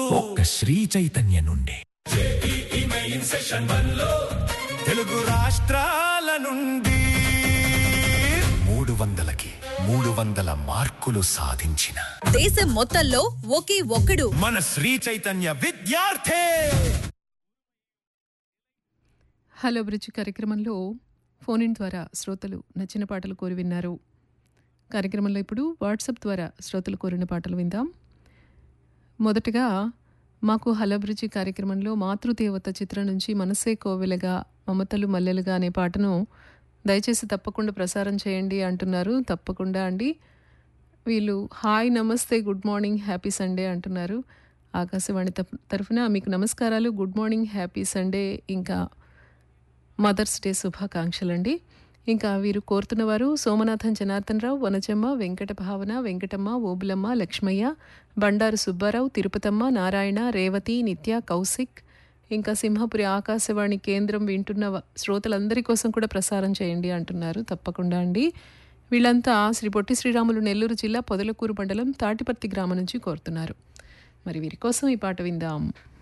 ఒక్క శ్రీ చైతన్య నుండి తెలుగు రాష్ట్రాల నుండి మూడు వందలకి మూడు వందల మార్కులు సాధించిన దేశం మొత్తంలో ఒకే ఒక్కడు మన శ్రీ చైతన్య విద్యార్థి హలో బ్రిడ్జ్ కార్యక్రమంలో ఫోన్ ఇన్ ద్వారా శ్రోతలు నచ్చిన పాటలు కోరి విన్నారు కార్యక్రమంలో ఇప్పుడు వాట్సాప్ ద్వారా శ్రోతలు కోరిన పాటలు విందాం మొదటగా మాకు హలో బ్రిడ్జ్ కార్యక్రమంలో మాతృదేవత చిత్రం నుంచి మనసే కోవెలగా మమతలు మల్లెలుగా అనే పాటను దయచేసి తప్పకుండా ప్రసారం చేయండి అంటున్నారు తప్పకుండా అండి వీళ్ళు హాయ్ నమస్తే గుడ్ మార్నింగ్ హ్యాపీ సండే అంటున్నారు ఆకాశవాణి తరఫు- తరఫున మీకు నమస్కారాలు గుడ్ మార్నింగ్ హ్యాపీ సండే ఇంకా మదర్స్ డే శుభాకాంక్షలండి ఇంకా వీరు కోరుతున్న వారు సోమనాథన్ జనార్దన్ రావు వనజమ్మ వెంకట భావన వెంకటమ్మ ఓబులమ్మ లక్ష్మయ్య బండారు సుబ్బారావు తిరుపతమ్మ నారాయణ రేవతి నిత్య కౌశిక్ ఇంకా సింహపురి ఆకాశవాణి కేంద్రం వింటున్న వ- శ్రోతలందరి కోసం కూడా ప్రసారం చేయండి అంటున్నారు తప్పకుండా అండి వీళ్ళంతా శ్రీ పొట్టి శ్రీరాములు నెల్లూరు జిల్లా పొదలకూరు మండలం తాటిపర్తి గ్రామం నుంచి కోరుతున్నారు మరి వీరి కోసం ఈ పాట విందాం